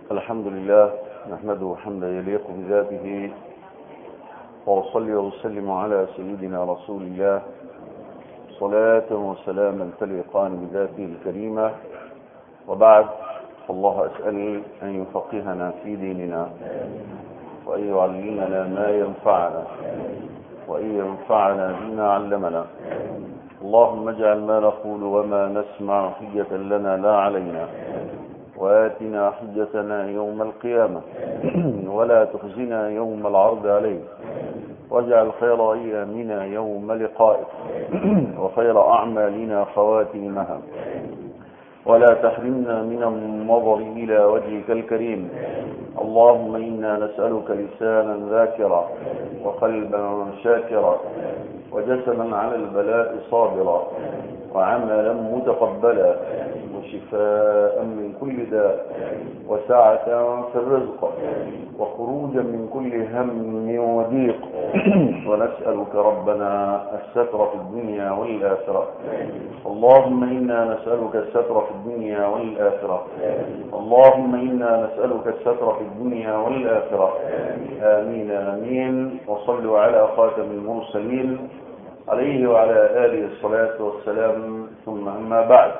الحمد لله نحمده حمدا يليق بذاته وأصلي وأسلم على سيدنا رسول الله صلاة وسلاما تليقان بذاته الكريمة وبعد الله أسأل أن يفقهنا في ديننا وأن يعلمنا ما ينفعنا وأن ينفعنا بما علمنا اللهم اجعل ما نقول وما نسمع حجة لنا لا علينا وآتنا حجتنا يوم القيامة ولا تخزنا يوم العرض عليك واجعل خير أيامنا يوم لقائك وخير أعمالنا خواتيمها ولا تحرمنا من النظر إلى وجهك الكريم اللهم إنا نسألك لسانا ذاكرا وقلبا شاكرا وجسدا على البلاء صابرا وعملا متقبلا وشفاء من كل داء وسعة في الرزق وخروجا من كل هم وضيق ونسألك ربنا الستر في الدنيا والآخرة اللهم إنا نسألك الستر في الدنيا والآخرة اللهم إنا نسألك الستر في الدنيا والآخرة آمين آمين وصلوا على خاتم المرسلين عليه وعلى آله الصلاة والسلام ثم أما بعد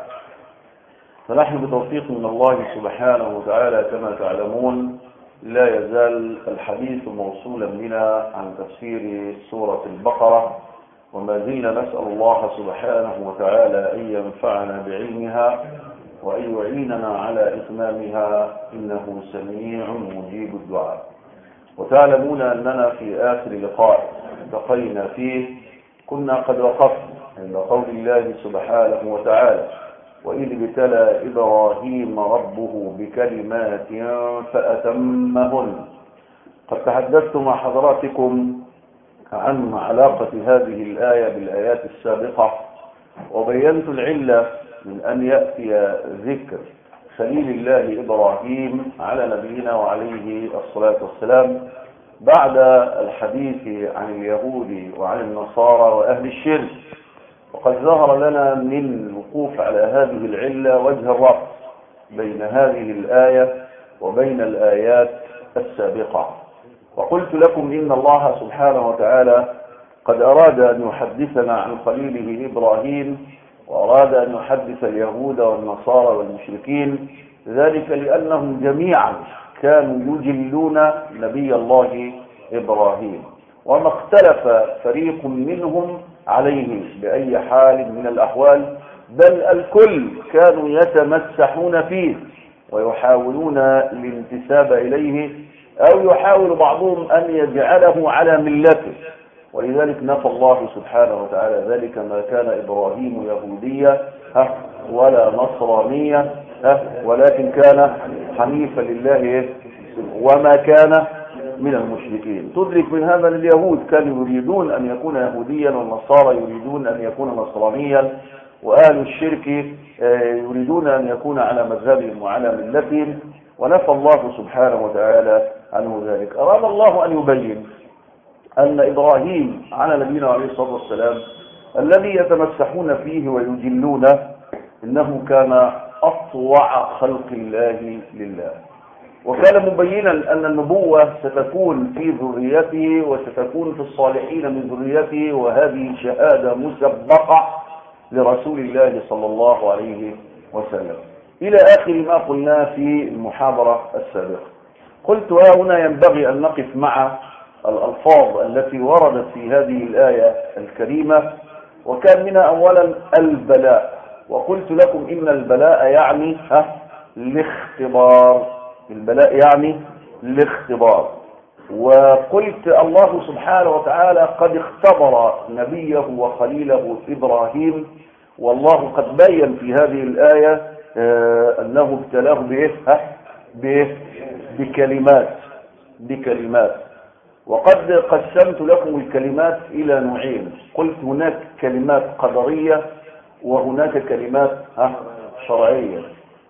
فنحن بتوفيق من الله سبحانه وتعالى كما تعلمون لا يزال الحديث موصولا بنا عن تفسير سورة البقرة وما زلنا نسأل الله سبحانه وتعالى أن ينفعنا بعلمها وأن يعيننا على إتمامها إنه سميع مجيب الدعاء وتعلمون أننا في آخر لقاء التقينا فيه كنا قد وقفنا عند قول الله سبحانه وتعالى وإذ ابتلى إبراهيم ربه بكلمات فأتمهن قد تحدثت مع حضراتكم عن علاقة هذه الآية بالآيات السابقة وبينت العلة من أن يأتي ذكر خليل الله إبراهيم على نبينا وعليه الصلاة والسلام بعد الحديث عن اليهود وعن النصارى وأهل الشرك وقد ظهر لنا من الوقوف على هذه العلة وجه الربط بين هذه الآية وبين الآيات السابقة وقلت لكم إن الله سبحانه وتعالى قد أراد أن يحدثنا عن خليله إبراهيم وأراد أن يحدث اليهود والنصارى والمشركين ذلك لأنهم جميعا كانوا يجلون نبي الله إبراهيم وما اختلف فريق منهم عليه بأي حال من الأحوال بل الكل كانوا يتمسحون فيه ويحاولون الانتساب إليه أو يحاول بعضهم أن يجعله على ملته ولذلك نفى الله سبحانه وتعالى ذلك ما كان إبراهيم يهوديا ولا نصرانيا ولكن كان حنيفا لله وما كان من المشركين تدرك من هذا اليهود كانوا يريدون أن يكون يهوديا والنصارى يريدون أن يكون نصرانيا وأهل الشرك يريدون أن يكون على مذهبهم وعلى ملتهم ونفى الله سبحانه وتعالى عنه ذلك أراد الله أن يبين أن إبراهيم على نبينا عليه الصلاة والسلام الذي يتمسحون فيه ويجلونه إنه كان أطوع خلق الله لله وكان مبينا أن النبوة ستكون في ذريته وستكون في الصالحين من ذريته وهذه شهادة مسبقة لرسول الله صلى الله عليه وسلم إلى آخر ما قلنا في المحاضرة السابقة قلت ها هنا ينبغي أن نقف مع الألفاظ التي وردت في هذه الآية الكريمة وكان منها أولا البلاء وقلت لكم إن البلاء يعني ها الاختبار البلاء يعني الاختبار وقلت الله سبحانه وتعالى قد اختبر نبيه وخليله إبراهيم والله قد بين في هذه الآية أنه ابتلاه بإيه بإيه بكلمات بكلمات وقد قسمت لكم الكلمات إلى نوعين قلت هناك كلمات قدرية وهناك كلمات شرعية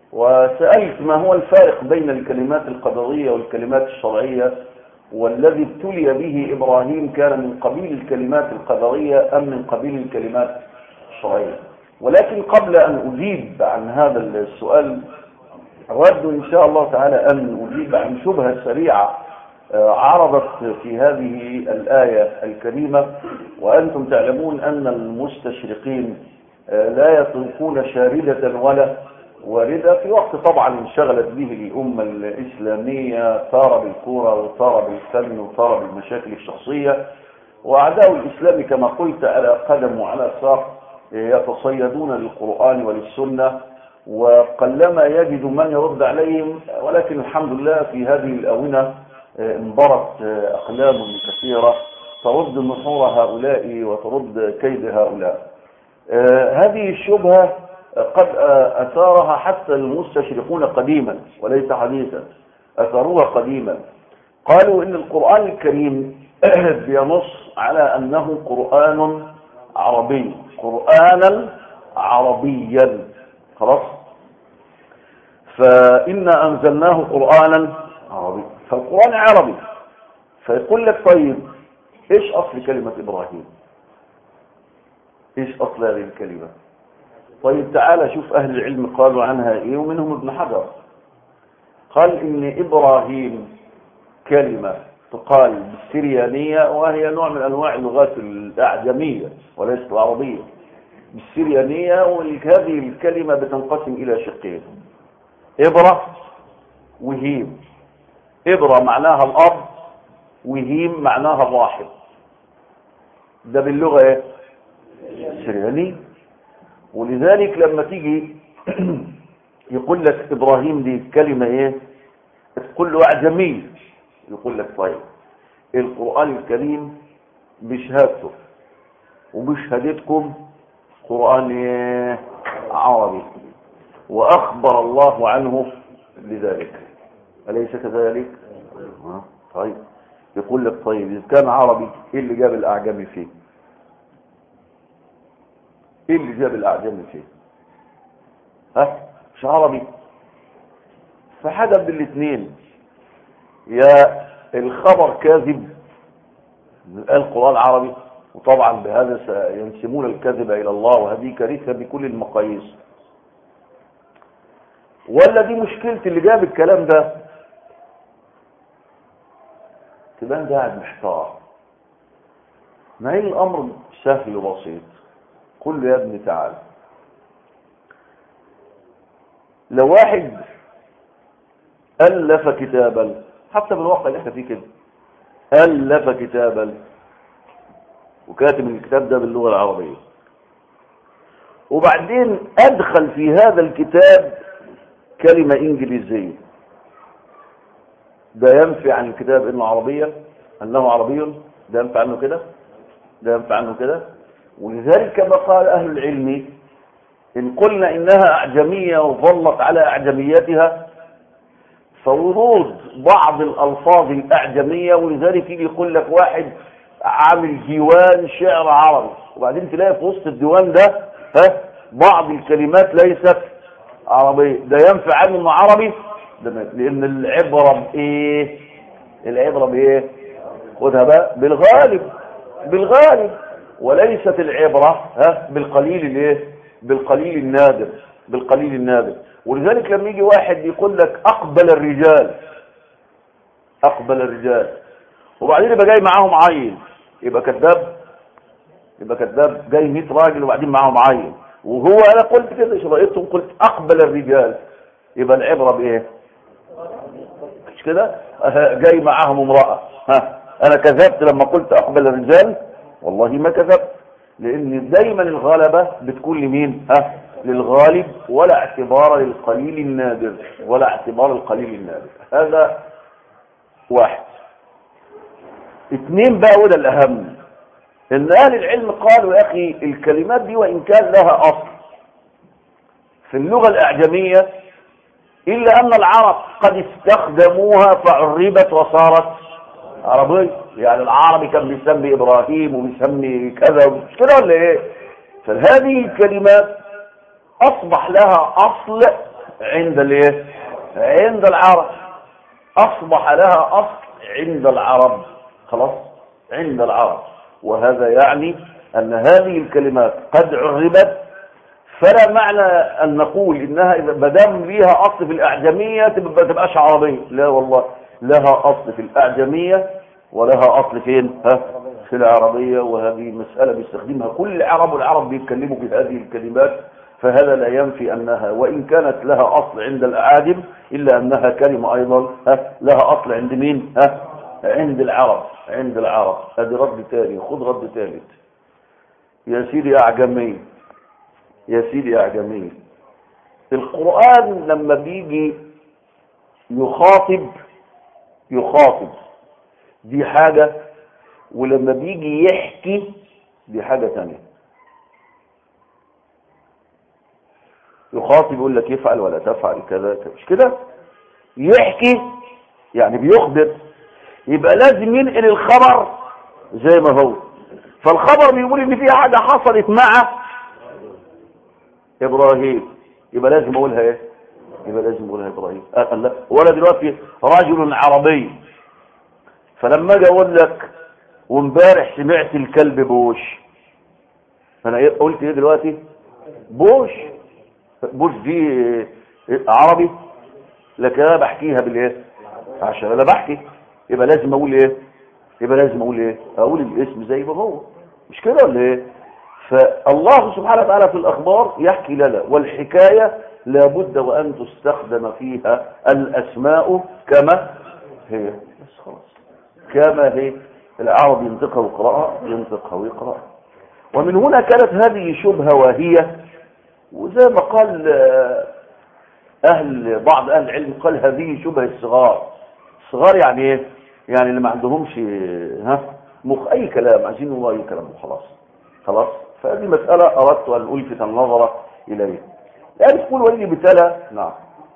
وسألت ما هو الفارق بين الكلمات القدرية والكلمات الشرعية والذي ابتلي به إبراهيم كان من قبيل الكلمات القدرية أم من قبيل الكلمات الشرعية ولكن قبل أن أجيب عن هذا السؤال أود إن شاء الله تعالى أن أجيب عن شبهة سريعة عرضت في هذه الآية الكريمة وأنتم تعلمون أن المستشرقين لا يتركون شاردة ولا واردة في وقت طبعا انشغلت به الأمة الإسلامية صار بالكورة وصار بالفن وصار بالمشاكل الشخصية وأعداء الإسلام كما قلت على قدم وعلى ساق يتصيدون للقرآن وللسنة وقلما يجد من يرد عليهم ولكن الحمد لله في هذه الآونة انبرت أقلام كثيرة ترد نحور هؤلاء وترد كيد هؤلاء هذه الشبهة قد أثارها حتى المستشرقون قديما وليس حديثا أثاروها قديما قالوا إن القرآن الكريم بينص على أنه قرآن عربي قرآنا عربيا خلاص فإنا أنزلناه قرآنا عربي فالقرآن عربي فيقول لك طيب إيش أصل كلمة إبراهيم إيش أصل هذه الكلمة طيب تعالى شوف أهل العلم قالوا عنها إيه ومنهم ابن حجر قال إن إبراهيم كلمة تقال بالسريانية وهي نوع من أنواع اللغات الأعجمية وليست العربية بالسريانية وهذه الكلمة بتنقسم إلى شقين إبرة وهيم إبرة معناها الأرض وهيم معناها الراحل ده باللغة إيه؟ السريانية ولذلك لما تيجي يقول لك إبراهيم دي كلمة إيه تقول له أعجمي يقول لك طيب القرآن الكريم بشهادته وبشهادتكم قرآن إيه؟ عربي وأخبر الله عنه لذلك أليس كذلك طيب يقول لك طيب إذا كان عربي إيه اللي جاب الأعجمي فيه ايه اللي جاب الاعجمي فيه ها مش عربي فحدث بالاثنين يا الخبر كاذب القرآن عربي وطبعا بهذا سينسمون الكذب الى الله وهذه كارثه بكل المقاييس ولا دي مشكلتي اللي جاب الكلام ده تبقى انت قاعد محتار ما هي الامر سهل وبسيط قل له يا ابني تعال لو واحد ألف كتابا حتى بالواقع اللي احنا فيه كده ألف كتابا وكاتب الكتاب ده باللغة العربية وبعدين أدخل في هذا الكتاب كلمة إنجليزية ده ينفي عن الكتاب إنه عربية أنه عربي ده ينفع عنه كده ده ينفع عنه كده ولذلك كما قال أهل العلم إن قلنا إنها أعجمية وظلت على أعجميتها فورود بعض الألفاظ الأعجمية ولذلك يجي يقول لك واحد عامل ديوان شعر عربي وبعدين تلاقي في وسط الديوان ده ها بعض الكلمات ليست عربية ده ينفع عنه انه عربي ده لأن العبرة بإيه العبرة بإيه خدها بقى بالغالب بالغالب وليست العبرة ها بالقليل الايه بالقليل النادر بالقليل النادر ولذلك لما يجي واحد يقول لك اقبل الرجال اقبل الرجال وبعدين يبقى جاي معاهم عيل يبقى كذاب يبقى كذاب جاي 100 راجل وبعدين معاهم عيل وهو انا قلت كده ايش رايتهم قلت اقبل الرجال يبقى العبره بايه مش كده جاي معاهم امراه ها انا كذبت لما قلت اقبل الرجال والله ما كذبت لان دايما الغلبة بتكون لمين ها للغالب ولا اعتبار للقليل النادر ولا اعتبار القليل النادر هذا واحد اثنين بقى وده الاهم ان اهل العلم قالوا يا اخي الكلمات دي وان كان لها اصل في اللغة الاعجمية الا ان العرب قد استخدموها فعربت وصارت عربية يعني العربي كان بيسمي ابراهيم وبيسمي كذا مش كده ولا ايه فهذه الكلمات اصبح لها اصل عند الايه عند العرب اصبح لها اصل عند العرب خلاص عند العرب وهذا يعني ان هذه الكلمات قد عربت فلا معنى ان نقول انها اذا ما دام ليها اصل في الاعجميه تبقى ما تبقاش عربيه لا والله لها اصل في الاعجميه ولها اصل فين ها في العربيه وهذه مساله بيستخدمها كل العرب والعرب بيتكلموا بهذه الكلمات فهذا لا ينفي انها وان كانت لها اصل عند الاعاجم الا انها كلمه ايضا ها لها اصل عند مين ها عند العرب عند العرب ادي رد تاني خذ رد ثالث يا سيدي اعجمي يا سيدي اعجمي القرآن لما بيجي يخاطب يخاطب دي حاجة ولما بيجي يحكي دي حاجة تانية يخاطب يقول لك يفعل ولا تفعل كذا كذا مش كده يحكي يعني بيخبر يبقى لازم ينقل الخبر زي ما هو فالخبر بيقول ان في حاجة حصلت مع ابراهيم يبقى لازم اقولها ايه يبقى لازم اقولها ابراهيم آه لا ولا دلوقتي رجل عربي فلما اجي اقول لك وامبارح سمعت الكلب بوش انا إيه قلت ايه دلوقتي بوش بوش دي إيه عربي لكن انا بحكيها بالايه عشان انا بحكي يبقى لازم اقول ايه يبقى لازم اقول ايه اقول الاسم زي ما هو مش كده ولا ايه فالله سبحانه وتعالى في الأخبار يحكي لنا والحكاية لابد وأن تستخدم فيها الأسماء كما هي بس خلاص كما هي العرب ينطقها ويقرأها ينطقها ويقرأها ومن هنا كانت هذه شبهة واهية وزي ما قال أهل بعض أهل العلم قال هذه شبهة الصغار الصغار يعني ايه يعني اللي ما عندهمش ها مخ أي كلام عايزين والله أي كلام وخلاص خلاص فهذه مسألة أردت أن ألفت النظر إليها يعني تقول وإني ابتلى نعم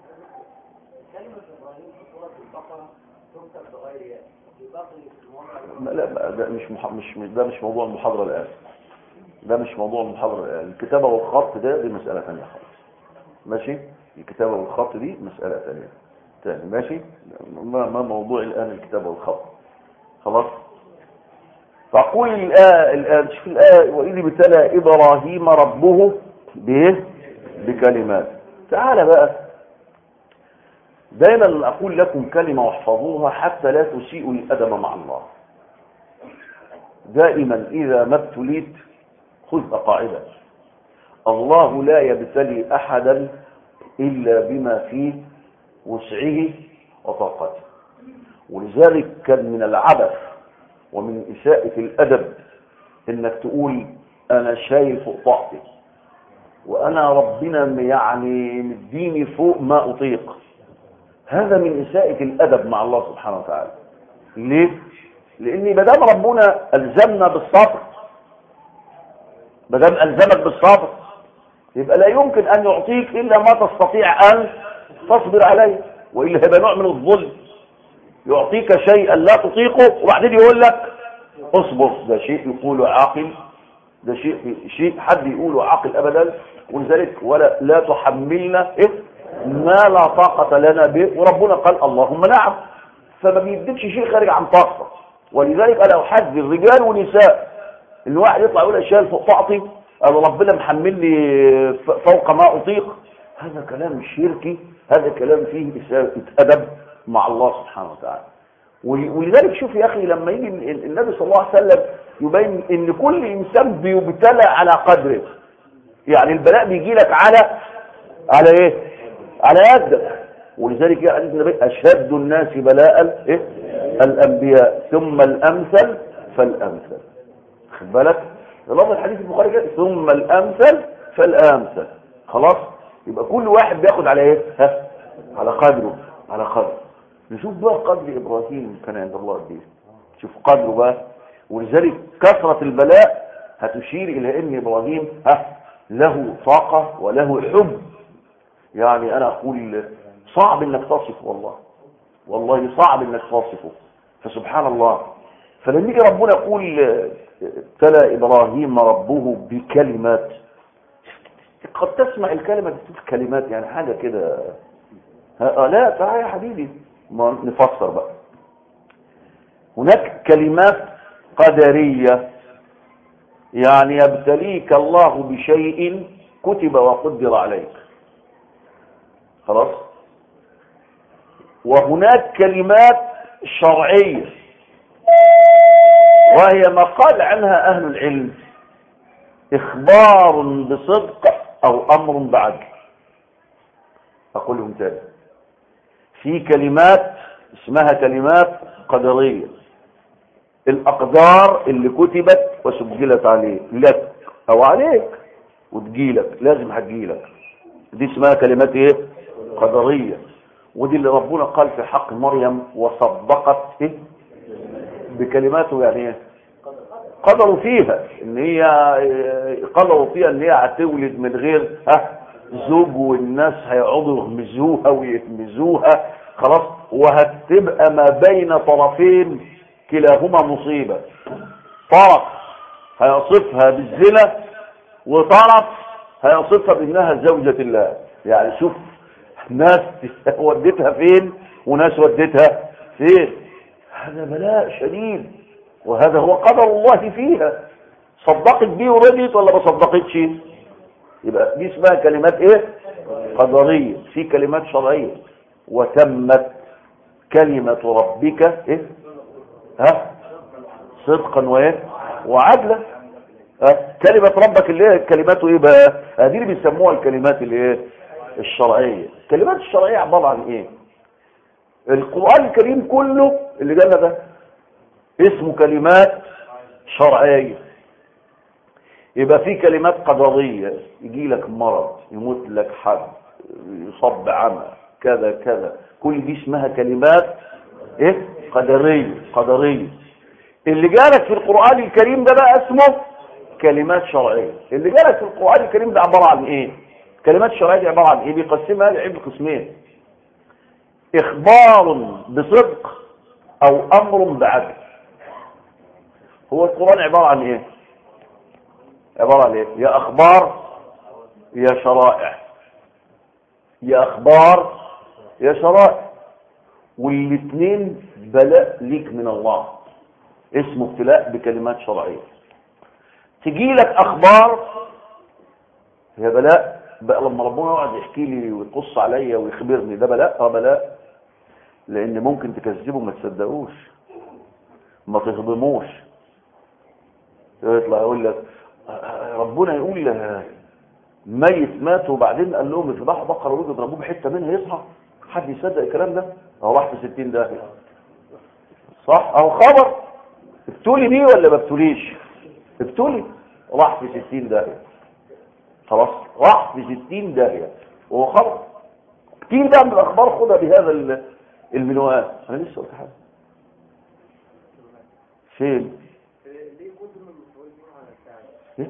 لا ده مش مح... مش ده مش موضوع المحاضرة الآن ده مش موضوع المحاضرة الآن الكتابة والخط ده دي مسألة ثانية خالص ماشي الكتابة والخط دي مسألة ثانية ثاني ماشي ما, ما موضوع الآن الكتابة والخط خلاص فقول الآية الآن شوف الآية وإذ ابتلى إبراهيم ربه بإيه بكلمات تعال بقى دائما أقول لكم كلمة واحفظوها حتى لا تسيئوا الأدب مع الله دائما إذا ما ابتليت خذ قاعدة الله لا يبتلي أحدا إلا بما فيه وسعه وطاقته ولذلك كان من العبث ومن إساءة الأدب إنك تقول أنا شايل فوق طاقتي وأنا ربنا يعني مديني فوق ما أطيق هذا من إساءة الأدب مع الله سبحانه وتعالى ليه؟ لأن مدام ربنا ألزمنا بالصبر مدام ألزمك بالصبر يبقى لا يمكن أن يعطيك إلا ما تستطيع أن تصبر عليه وإلا هيبقى نوع من الظلم يعطيك شيئا لا تطيقه وبعدين يقول لك اصبر ده شيء يقوله عاقل ده شيء شيء حد يقوله عاقل ابدا ولذلك ولا لا تحملنا إيه؟ ما لا طاقة لنا به وربنا قال اللهم نعم فما بيديكش شيء خارج عن طاقتك ولذلك انا احذر رجال ونساء ان واحد يطلع يقول اشياء فوق طاقتي انا ربنا محملني فوق ما اطيق هذا كلام شركي هذا كلام فيه اساءة ادب مع الله سبحانه وتعالى ولذلك شوف يا اخي لما يجي النبي صلى الله عليه وسلم يبين ان كل انسان بيبتلى على قدره يعني البلاء بيجي لك على على ايه على يدك ولذلك يا حديث النبي اشد الناس بلاء ايه الانبياء ثم الامثل فالامثل خد بالك لفظ الحديث البخاري كده ثم الامثل فالامثل خلاص يبقى كل واحد بياخد على ايه ها على قدره على قدره نشوف بقى قدر ابراهيم كان عند الله قد ايه شوف قدره بقى ولذلك كثرة البلاء هتشير الى ان ابراهيم ها له طاقة وله حب يعني انا اقول صعب انك تصفه والله والله صعب انك تصفه فسبحان الله فلما يجي ربنا يقول ابتلى ابراهيم ربه بكلمات قد تسمع الكلمة بتقول كلمات يعني حاجة كده لا تعالى يا حبيبي ما نفسر بقى هناك كلمات قدرية يعني يبتليك الله بشيء كتب وقدر عليك خلاص وهناك كلمات شرعية وهي ما قال عنها أهل العلم إخبار بصدق أو أمر بعدل أقولهم تاني في كلمات اسمها كلمات قدرية الأقدار اللي كتبت وسجلت عليه لك أو عليك وتجيلك لازم هتجيلك دي اسمها كلمات ايه قدرية ودي اللي ربنا قال في حق مريم وصدقت ايه بكلماته يعني ايه قدروا فيها ان هي قدروا فيها ان هي هتولد من غير ها زوج والناس هيقعدوا يغمزوها ويهمزوها خلاص وهتبقى ما بين طرفين كلاهما مصيبة طرف هيصفها بالزنا وطرف هيصفها بانها زوجة الله يعني شوف ناس ودتها فين وناس ودتها فين هذا بلاء شديد وهذا هو قدر الله فيها صدقت بيه ورضيت ولا ما صدقتش يبقى دي اسمها كلمات ايه قدرية في كلمات شرعية وتمت كلمة ربك ايه ها صدقا وايه وعدلا ها كلمة ربك اللي هي كلماته ايه بقى هذه اللي بيسموها الكلمات اللي ايه الشرعية الكلمات الشرعية عبارة عن ايه القرآن الكريم كله اللي جالنا ده اسمه كلمات شرعية يبقى في كلمات قدرية يجي لك مرض يموت لك حد يصاب بعمى كذا كذا كل دي اسمها كلمات ايه قدرية قدرية اللي جالك في القرآن الكريم ده بقى اسمه كلمات شرعية اللي جالك في القرآن الكريم ده عبارة عن ايه كلمات شرعية دي عبارة عن ايه بيقسمها العلم قسمين اخبار بصدق او امر بعدل هو القرآن عبارة عن ايه عبارة عن ايه يا اخبار يا شرائع يا اخبار يا شرائع والاثنين بلاء ليك من الله اسمه ابتلاء بكلمات شرعية تجي لك اخبار هي بلاء بقى لما ربنا يقعد يحكي لي ويقص عليا ويخبرني ده بلاء اه بلاء لان ممكن تكذبه ما تصدقوش ما تهضموش يطلع يقول لك ربنا يقول ميت مات وبعدين قال لهم يذبحوا بقره ويجوا يضربوه بحته منها يصحى حد يصدق الكلام ده هو راح في 60 داهيه صح او خبر ابتولي بيه ولا ما ابتوليش ابتولي راح في 60 داهيه خلاص راح في 60 داهيه وهو خبر كتير بقى من الاخبار خدها بهذا المنوال انا لسه قلت حاجه فين ليه قدم المفعول به على الفعل؟ إيه؟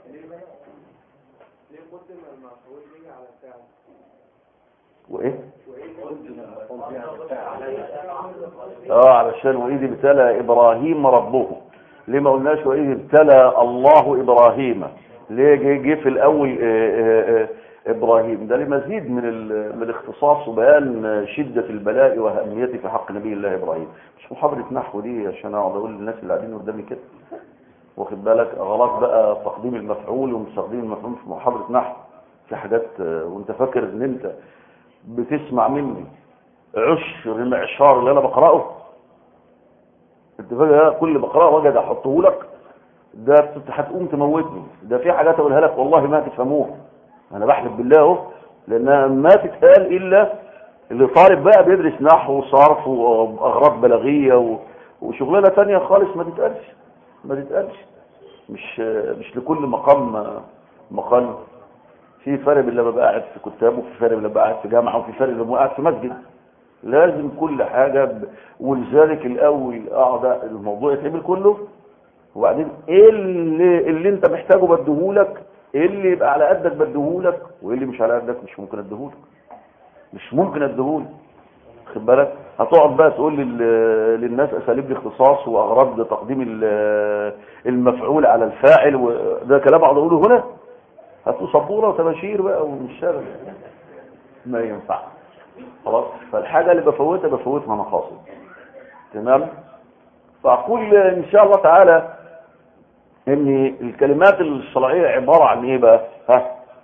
ليه قدم المفعول به على الفعل؟ وايه وإيه قدم المفعول به على الفعل؟ اه علشان واذ ابتلى ابراهيم ربه ليه ما قلناش واذ ابتلى الله ابراهيم ليه جه جه في الاول آه، آه، آه، ابراهيم ده لمزيد من ال- من الاختصاص وبيان شده البلاء واهميته في حق نبي الله ابراهيم مش محاضره نحو دي عشان اقعد اقول للناس اللي قاعدين قدامي كده واخد بالك غلط بقى تقديم المفعول ومش تقديم المفعول في محاضره نحو في حاجات آه، وانت فاكر ان انت بتسمع مني عشر معشار اللي انا بقراه انت فاكر كل اللي بقراه وجد احطه لك ده بت- هتقوم تموتني ده في حاجات اقولها لك والله ما تفهموها انا بحلف بالله اهو لانها ما تتقال الا اللي طالب بقى بيدرس نحو وصرف واغراض بلاغيه و- وشغلانه تانية خالص ما تتقالش ما تتقالش مش مش لكل مقام مقال في فرق بين لما بقى قاعد في كتاب وفي فرق بين لما بقى قاعد في جامعه وفي فرق لما قاعد في مسجد لازم كل حاجه ب... ولذلك الاول اقعد الموضوع يتعمل كله وبعدين ايه اللي, اللي انت محتاجه بديهولك ايه اللي يبقى على قدك بديهولك وايه اللي مش على قدك مش ممكن اديهولك مش ممكن اديهولك خد بالك هتقعد بقى تقول لل- للناس اساليب الاختصاص واغراض تقديم ال- المفعول على الفاعل وده كلام اقعد اقوله هنا هاتوا سبوره وتباشير بقى ومش شغل ما ينفع خلاص فالحاجه اللي بفوتها بفوتها انا خاصه تمام فاقول ان شاء الله تعالى ان الكلمات الشرعيه عباره عن ايه بقى ها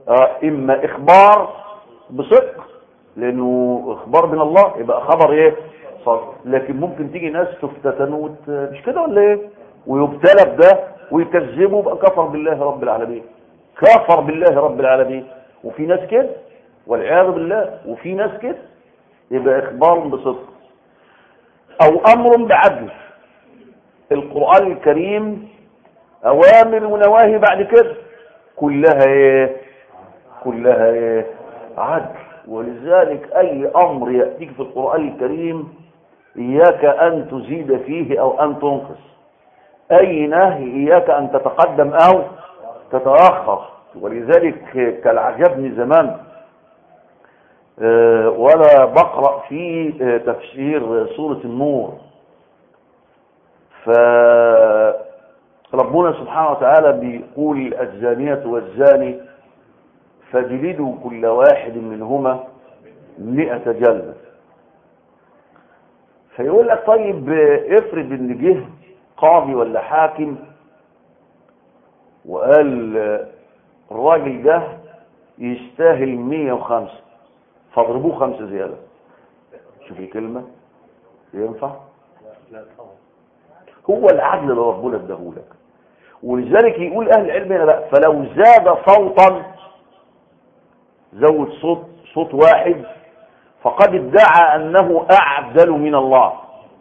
آه اما اخبار بصدق لانه اخبار من الله يبقى خبر ايه صدق لكن ممكن تيجي ناس تفتتن وت... مش كده ولا ايه ويبتلى بده ويكذبوا يبقى كفر بالله رب العالمين كفر بالله رب العالمين وفي ناس كده والعياذ بالله وفي ناس كده يبقى اخبار بصدق او امر بعدل القرآن الكريم اوامر ونواهي بعد كده كلها ايه كلها ايه عدل ولذلك اي امر يأتيك في القرآن الكريم اياك ان تزيد فيه او ان تنقص اي نهي اياك ان تتقدم او تتأخر ولذلك كان عجبني زمان أه ولا بقرأ في أه تفسير سورة النور فربنا سبحانه وتعالى بيقول الزانية والزاني فجلدوا كل واحد منهما مئة جلدة فيقول لك طيب افرض ان جه قاضي ولا حاكم وقال الراجل ده يستاهل 105 فاضربوه خمسة زيادة شوف الكلمة ينفع لا طبعا هو العدل اللي ربنا اداهولك ولذلك يقول اهل العلم هنا بقى فلو زاد صوتا زود صوت صوت واحد فقد ادعى انه اعدل من الله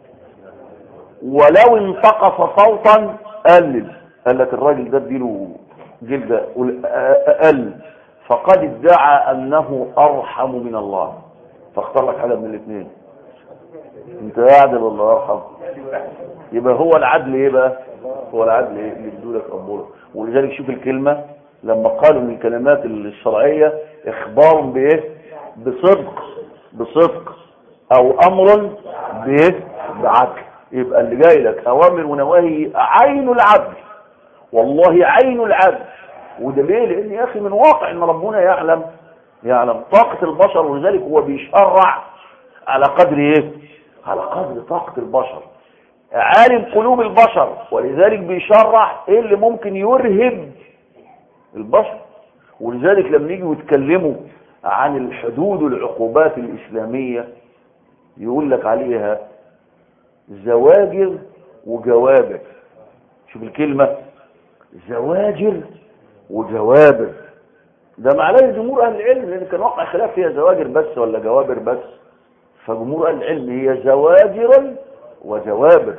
ولو انتقص صوتا قلل قال لك الراجل ده اديله جلده اقل فقد ادعى انه ارحم من الله فاختار لك حاجه من الاثنين انت اعدل ولا ارحم يبقى هو العدل ايه بقى هو العدل ايه اللي ادولك ربنا ولذلك شوف الكلمه لما قالوا من الكلمات الشرعيه اخبار بايه بصدق بصدق او امر بايه بعدل يبقى اللي جاي لك اوامر ونواهي عين العدل والله عين العدل وده ليه لان يا اخي من واقع ان ربنا يعلم يعلم طاقة البشر ولذلك هو بيشرع على قدر ايه على قدر طاقة البشر عالم قلوب البشر ولذلك بيشرع ايه اللي ممكن يرهب البشر ولذلك لما يجوا يتكلموا عن الحدود والعقوبات الإسلامية يقول لك عليها زواجر وجوابر شوف الكلمة زواجر وجوابر ده معناه جمهور أهل العلم لأن كان وقع خلاف فيها زواجر بس ولا جوابر بس فجمهور أهل العلم هي زواجر وجوابر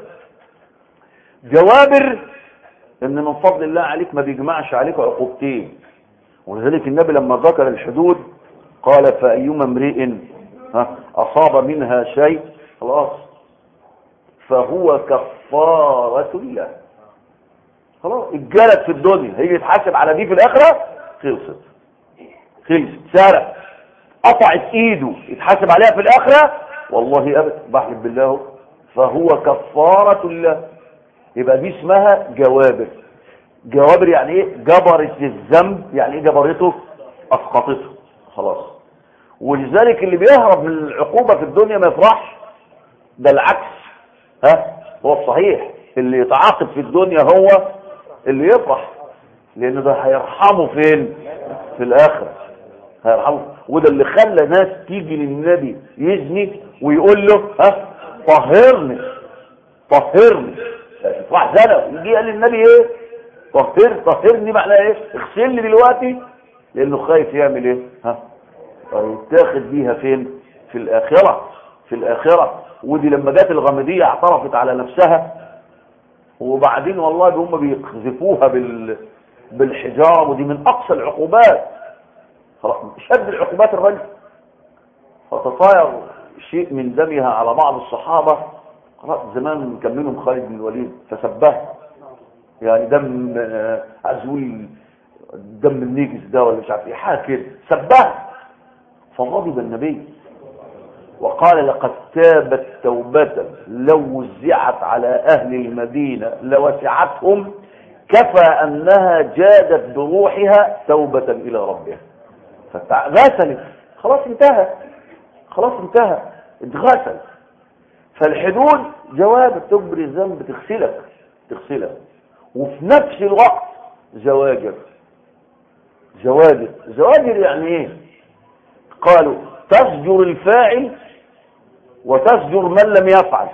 جوابر ان من فضل الله عليك ما بيجمعش عليك عقوبتين ولذلك النبي لما ذكر الحدود قال فأيما امرئ ها، أصاب منها شيء خلاص فهو كفارة له خلاص اتجلد في الدنيا هيجي يتحاسب على دي في الآخرة خلصت خلصت سرق قطعت ايده يتحاسب عليها في الآخرة والله أبدا بحلف بالله فهو كفارة له يبقى دي اسمها جوابر جوابر يعني ايه جبرت الذنب يعني ايه جبرته اسقطته خلاص ولذلك اللي بيهرب من العقوبة في الدنيا ما يفرحش ده العكس ها هو الصحيح اللي يتعاقب في الدنيا هو اللي يفرح لان ده هيرحمه فين في الاخره هيرحمه وده اللي خلى ناس تيجي للنبي يزني ويقول له ها طهرني طهرني راح زنى يجي قال للنبي ايه طهر طهرني معناه ايه اغسلني دلوقتي لانه خايف يعمل ايه ها يتاخد بيها فين في الاخره في الاخره ودي لما جت الغامديه اعترفت على نفسها وبعدين والله هم بيقذفوها بال بالحجاره ودي من اقصى العقوبات خلاص شد العقوبات الرجل فتطاير شيء من دمها على بعض الصحابه خلاص زمان كان منهم خالد بن الوليد فسبه يعني دم آه، عزول دم النجس ده ولا مش عارف ايه حاجه كده سبه فغضب النبي وقال لقد تابت توبة لو وزعت على أهل المدينة لوسعتهم كفى أنها جادت بروحها توبة إلى ربها فغسلت خلاص انتهى خلاص انتهى اتغسل فالحدود جواب تجبري الذنب تغسلك تغسلك وفي نفس الوقت زواجر زواجر زواجر يعني ايه قالوا تزجر الفاعل وتزجر من لم يفعل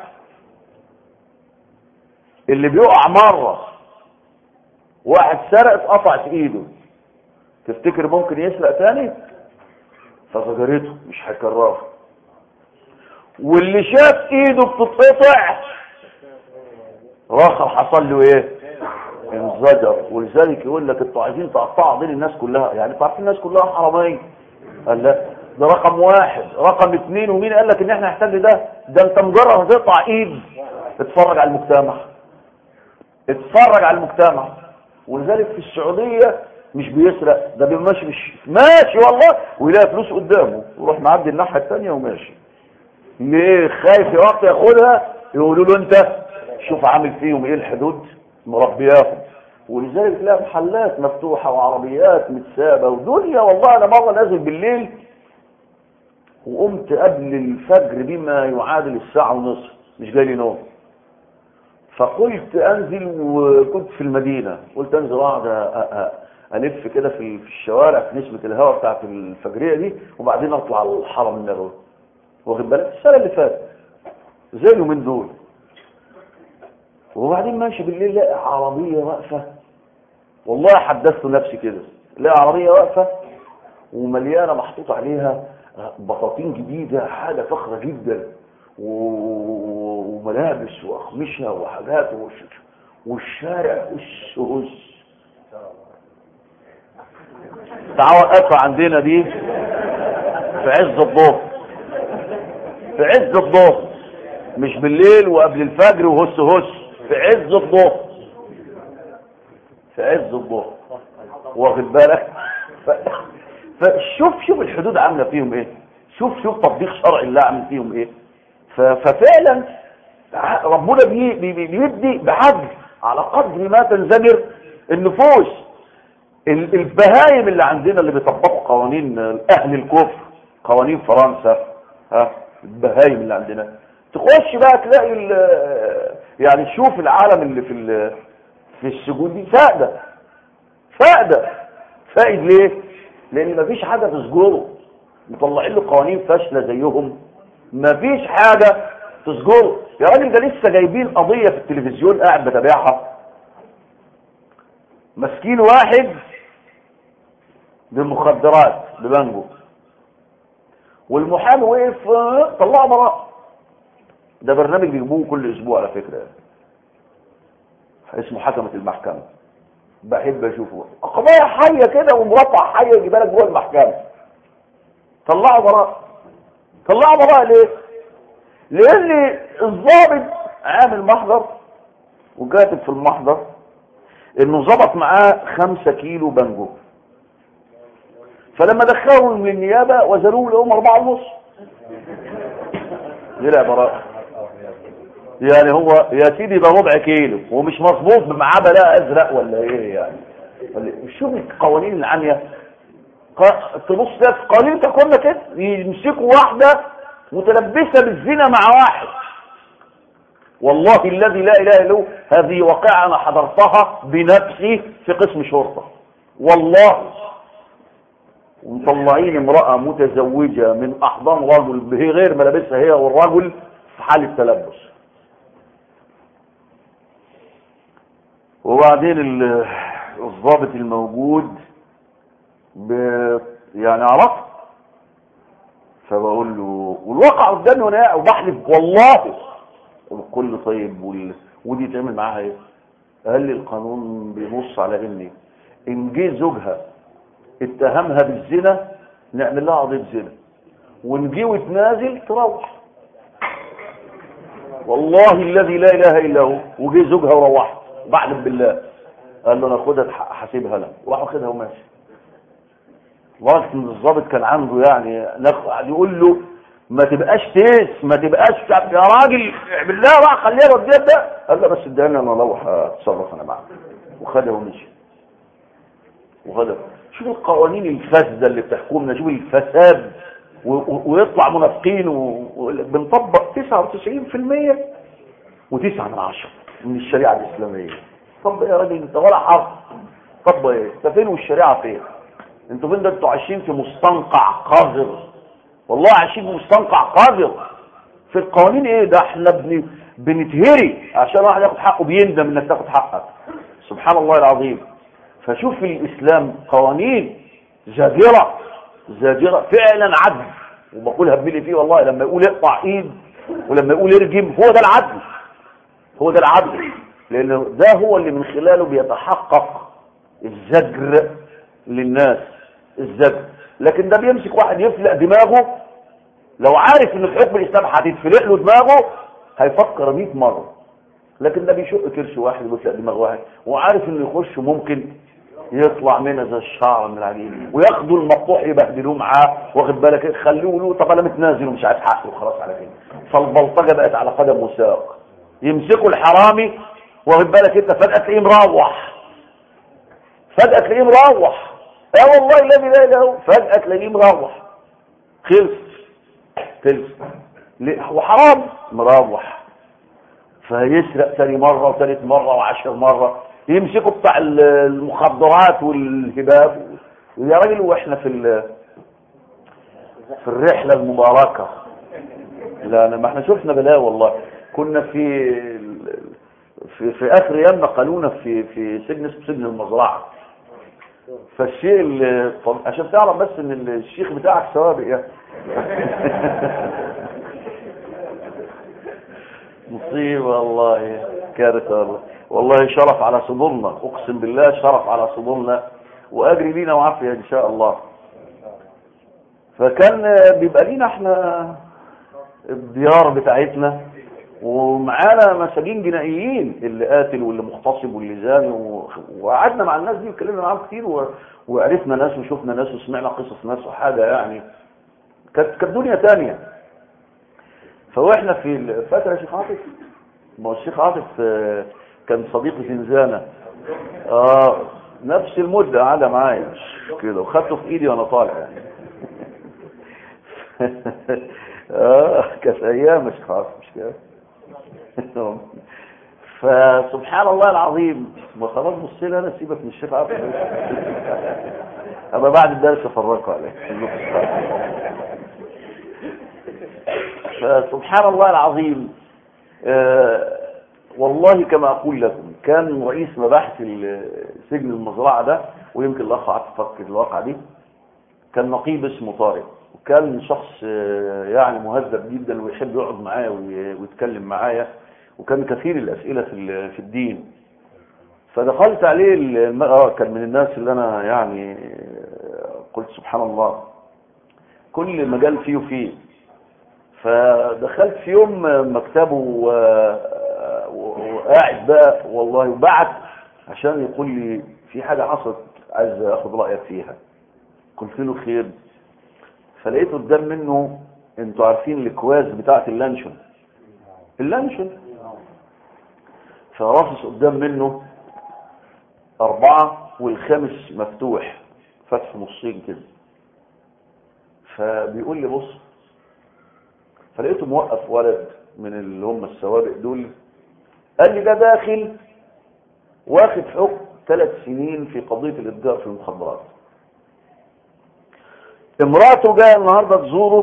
اللي بيقع مرة واحد سرق اتقطعت ايده تفتكر ممكن يسرق تاني فزجرته مش هيكررها واللي شاف ايده بتتقطع راخر حصل له ايه انزجر ولذلك يقول لك انتوا عايزين تقطعوا دين الناس كلها يعني انتوا عارفين الناس كلها حراميه قال لا ده رقم واحد رقم اثنين ومين قال لك ان احنا نحتاج ده ده انت مجرد هتقطع ايد اتفرج على المجتمع اتفرج على المجتمع ولذلك في السعودية مش بيسرق ده بيمشي مش ماشي والله ويلاقي فلوس قدامه يروح معدي الناحية التانية وماشي ليه خايف وقت ياخدها يقولوا له انت شوف عامل فيهم ايه الحدود مربياهم ولذلك تلاقي محلات مفتوحة وعربيات متسابة ودنيا والله انا مرة نازل بالليل وقمت قبل الفجر بما يعادل الساعة ونصف مش جاي لي نوم فقلت انزل وكنت في المدينة قلت انزل اقعد الف كده في الشوارع في نسبة الهواء بتاعت الفجرية دي وبعدين اطلع على الحرم النبوي واخد بالك السنة اللي فاتت زي اليومين دول وبعدين ماشي بالليل لاقي عربية واقفة والله حدثت نفسي كده لاقي عربية واقفة ومليانة محطوط عليها بطاطين جديدة حاجة فخرة جدا وملابس وأخمشة وحاجات وش والشارع وش وش تعال وقفها عندنا دي في عز الظهر في عز الظهر مش بالليل وقبل الفجر وهس هس في عز الظهر في عز الظهر واخد بالك ف... فشوف شوف الحدود عامله فيهم ايه شوف شوف تطبيق شرع الله عامل فيهم ايه ف... ففعلا ربنا بي... بي... بيدي بعدل على قدر ما تنزجر النفوس ال... البهايم اللي عندنا اللي بيطبقوا قوانين اهل الكفر قوانين فرنسا ها البهايم اللي عندنا تخش بقى تلاقي ال... يعني تشوف العالم اللي في ال... في السجون دي فاقده فاقده فائد ليه لان مفيش حاجه تسجره مطلعين له قوانين فاشله زيهم مفيش حاجه تسجره يا راجل ده لسه جايبين قضيه في التلفزيون قاعد بتابعها ماسكين واحد بالمخدرات ببانجو والمحامي وقف طلعه براءه ده برنامج بيجيبوه كل اسبوع على فكره اسمه حكمه المحكمه بحب اشوفه قضايا حيه كده ومربع حيه يجيبها لك جوه المحكمه طلعوا براءه طلعوا براءه ليه لان الضابط عامل محضر وكاتب في المحضر انه ظبط معاه خمسة كيلو بنجو فلما دخلهم من النيابه وزنوه لهم اربعة ونص طلع براءه يعني هو يا سيدي ده ربع كيلو ومش مظبوط بمعاه بلاء ازرق ولا ايه يعني ولا شوف القوانين العاميه تبص ده في قوانين تكون كده يمسكوا واحده متلبسه بالزنا مع واحد والله الذي لا اله الا هو هذه واقعه انا حضرتها بنفسي في قسم شرطه والله ومطلعين امراه متزوجه من احضان رجل هي غير ملابسها هي والرجل في حاله تلبس وبعدين الضابط الموجود ب... يعني عرفت فبقول له والواقع قدامي وانا قاعد وبحلف والله الكل طيب وال... ودي تعمل معاها ايه قال لي القانون بينص على اني ان جه زوجها اتهمها بالزنا نعمل لها قضيه زنا وان جه وتنازل تروح والله الذي لا اله الا هو وجه زوجها وروحت بعلم بالله قال له انا خدها حاسبها لك وراح واخدها وماشي وقت ان الضابط كان عنده يعني قاعد يقول له ما تبقاش تيس ما تبقاش يا راجل بالله بقى خليها وديها ده قال له بس اداني انا اروح اتصرف انا معاك وخدها ومشي وخدها شوف القوانين الفاسده اللي بتحكمنا شوف الفساد ويطلع منافقين وبنطبق 99% و9 من عشرة من الشريعة الإسلامية طب يا راجل انت ولا حرف طب ايه انت فين والشريعة فين انتوا فين ده انتوا عايشين في مستنقع قذر والله عايشين في مستنقع قذر في القوانين ايه ده احنا بن... بنتهري عشان واحد ياخد حقه بيندم انك تاخد حقك سبحان الله العظيم فشوف في الاسلام قوانين زاجرة زاجرة فعلا عدل وبقولها بملي فيه والله لما يقول اقطع ايد ولما يقول ارجم هو ده العدل هو ده العدل لان ده هو اللي من خلاله بيتحقق الزجر للناس الزجر لكن ده بيمسك واحد يفلق دماغه لو عارف ان في حكم الاسلام هتتفلق له دماغه هيفكر 100 مره لكن ده بيشق كرش واحد ويفلق دماغ واحد وعارف انه يخش ممكن يطلع منها زي الشعر من العجين وياخدوا المقطوع يبهدلوه معاه واخد بالك إيه؟ خلوه له طب انا متنازل ومش عايز حقه وخلاص على كده فالبلطجه بقت على قدم وساق يمسكوا الحرامي واخد بالك انت فجاه تلاقيه مروح فجاه تلاقيه مروح اه والله الذي لا اله الا هو فجاه تلاقيه مروح خلص خلص ليه؟ هو حرام مروح فيسرق ثاني مرة وثالث مرة وعشر مرة يمسكوا بتاع المخدرات والهباب يا راجل واحنا في ال- في الرحلة المباركة لا لا ما احنا شفنا بلاء والله كنا في في, في اخر ايام نقلونا في في سجن اسمه سجن المزرعة فالشيء اللي طب عشان تعرف بس ان الشيخ بتاعك سوابق يعني مصيبة والله كارثة والله والله شرف على صدورنا اقسم بالله شرف على صدورنا واجري لينا وعافية ان شاء الله فكان بيبقى لينا احنا الديار بتاعتنا ومعانا مساجين جنائيين اللي قاتل واللي مغتصب واللي زاني و- وقعدنا مع الناس دي واتكلمنا معاهم كتير و... وعرفنا ناس وشفنا ناس وسمعنا قصص ناس وحاجة يعني كانت كانت دنيا تانية فواحنا في ال- فاكر يا شيخ عاطف ما هو الشيخ عاطف آه، كان صديقي في زنزانة اه نفس المدة قاعدة معايا كده وخدته في ايدي وانا طالع يعني اه كانت ايام يا شيخ عاطف مش كده فسبحان الله العظيم وخلاص بص لي انا سيبك من الشيخ عاطف ابقى بعد الدرس افرجكم عليه فسبحان الله العظيم آه، والله كما أقول لكم كان رئيس مباحث ال- سجن المزرعة ده ويمكن الأخ عاطف فكر الواقعة دي كان نقيب اسمه طارق وكان شخص آه، يعني مهذب جدا ويحب يقعد معايا وي- ويتكلم معايا وكان كثير الأسئلة في ال- في الدين فدخلت عليه الم- اه كان من الناس اللي أنا يعني آه، قلت سبحان الله كل مجال فيه وفيه فدخلت في يوم مكتبه و- و- وقاعد بقى والله وبعت عشان يقول لي في حاجة حصلت عايز اخد رأيك فيها قلت له خير فلقيت قدام منه انتوا عارفين الكواز بتاعت اللانشون اللانشون فرافس قدام منه أربعة والخامس مفتوح فتح نصين كده فبيقول لي بص فلقيته موقف ولد من اللي هم السوابق دول قال لي ده داخل واخد حكم ثلاث سنين في قضية الإتجار في المخدرات امراته جايه النهارده تزوره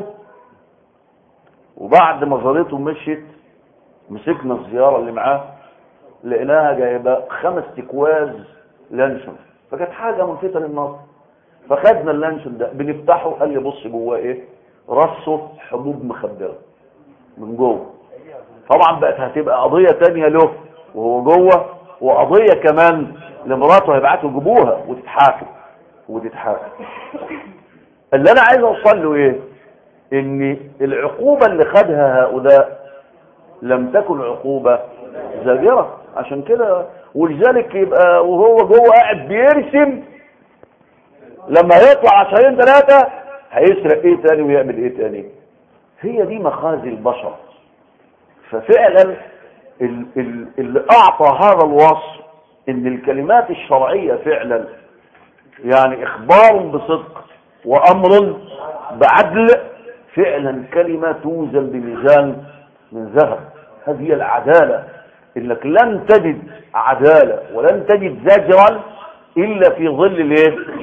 وبعد ما زارته مشيت مسكنا الزيارة اللي معاه لقيناها جايبه خمس تكواز لانشون فكانت حاجة ملفتة للنظر فخدنا اللانشون ده بنفتحه قال لي بص جواه ايه رصه حبوب مخدرة من جوه طبعا بقت هتبقى قضية تانية له وهو جوه وقضية كمان لمراته هيبعتوا يجيبوها وتتحاكم وتتحاكم اللي انا عايز اوصل له ايه ان العقوبة اللي خدها هؤلاء لم تكن عقوبة زاجرة عشان كده ولذلك يبقى وهو جوه قاعد بيرسم لما يطلع عشرين ثلاثة هيسرق ايه تاني ويعمل ايه تاني هي دي مخازي البشر ففعلا ال- ال- اللي اعطى هذا الوصف ان الكلمات الشرعية فعلا يعني اخبار بصدق وامر بعدل فعلا كلمة توزن بميزان من ذهب هذه هي العدالة انك لن تجد عدالة ولن تجد زجرا الا في ظل الايه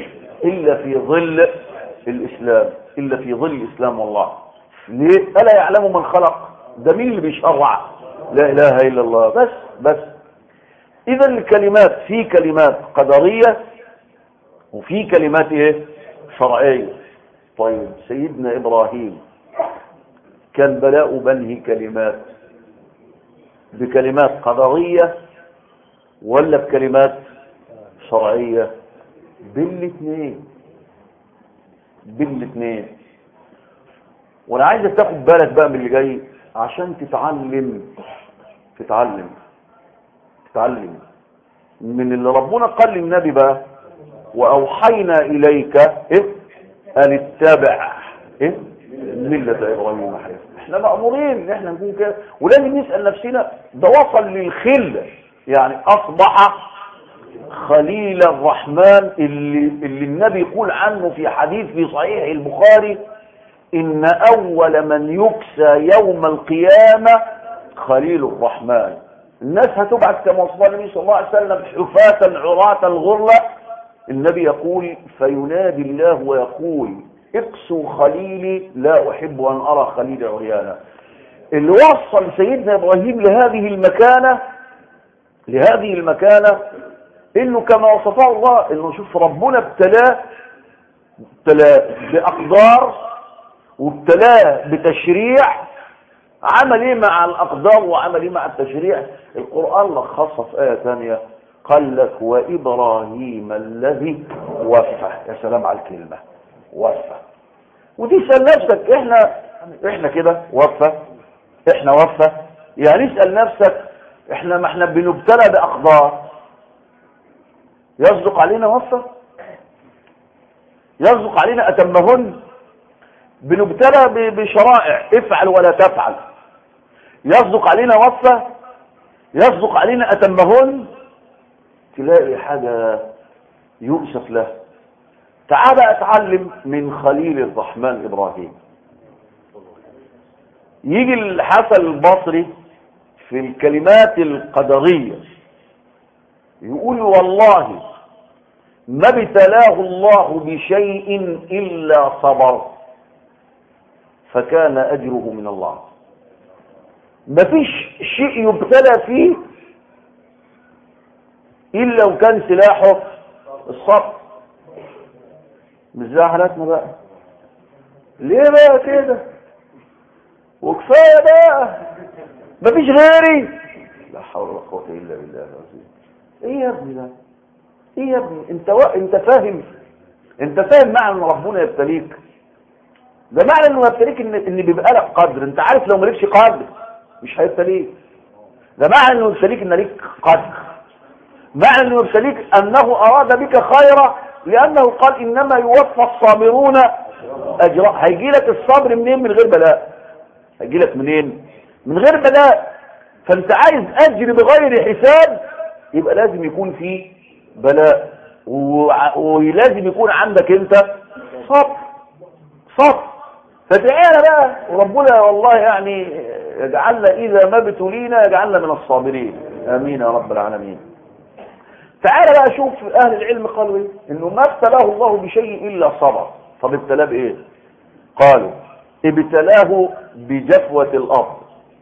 إلا في ظل الإسلام إلا في ظل الإسلام والله ليه ألا يعلم من خلق ده مين اللي بيشرع لا إله إلا الله بس بس إذا الكلمات في كلمات قدرية وفي كلمات إيه شرعية طيب سيدنا إبراهيم كان بلاء بنه كلمات بكلمات قدرية ولا بكلمات شرعية بالاثنين بالاثنين وانا عايزك تاخد بالك بقى من اللي جاي عشان تتعلم تتعلم تتعلم من اللي ربنا قال للنبي بقى واوحينا اليك ايه ان اتبع ايه مله ابراهيم حنيفا احنا مامورين ان احنا نكون كده ولازم نسال نفسنا ده وصل للخله يعني اصبح خليل الرحمن اللي, اللي النبي يقول عنه في حديث في صحيح البخاري إن أول من يكسى يوم القيامة خليل الرحمن الناس هتبعث كما وصف النبي صلى الله عليه وسلم حفاة عراة الغرة النبي يقول فينادي الله ويقول اقسوا خليلي لا أحب أن أرى خليل عريانا اللي وصل سيدنا إبراهيم لهذه المكانة لهذه المكانة انه كما وصفه الله انه شوف ربنا ابتلاه ابتلاه باقدار وابتلاه بتشريع عمل ايه مع الاقدار وعمل ايه مع التشريع القران لخصها في ايه ثانيه قال لك وابراهيم الذي وفى يا سلام على الكلمه وفى ودي سال نفسك احنا احنا كده وفى احنا وفى يعني اسال نفسك احنا ما احنا بنبتلى باقدار يصدق علينا وفى يصدق علينا أتمهن بنبتلى بشرائع افعل ولا تفعل يصدق علينا وفى يصدق علينا أتمهن تلاقي حاجة يؤسف له تعال أتعلم من خليل الرحمن إبراهيم يجي الحسن البصري في الكلمات القدريه يقول والله ما ابتلاه الله بشيء إلا صبر فكان أجره من الله ما فيش شيء يبتلى فيه إلا وكان سلاحه الصبر مش زي حالاتنا بقى ليه بقى كده وكفايه بقى مفيش غيري لا حول ولا قوه الا بالله العظيم ايه يا ابني ده ايه يا ابني انت و... انت فاهم انت فاهم معنى ان ربنا يبتليك ده معنى انه يبتليك ان ان بيبقى لك قدر انت عارف لو مالكش قدر مش هيبتليك ده معنى انه يبتليك ان ليك قدر معنى انه يبتليك انه اراد بك خيرا لانه قال انما يوفى الصابرون اجرا هيجي لك الصبر منين من غير بلاء هيجي لك منين من غير بلاء فانت عايز اجر بغير حساب يبقى لازم يكون في بلاء ولازم يكون عندك انت صبر صبر فتعالى بقى وربنا والله يعني يجعلنا اذا ما ابتلينا يجعلنا من الصابرين امين يا رب العالمين تعالى بقى شوف اهل العلم قالوا ايه انه ما ابتلاه الله بشيء الا صبر طب ابتلاه بايه قالوا ابتلاه بجفوة الارض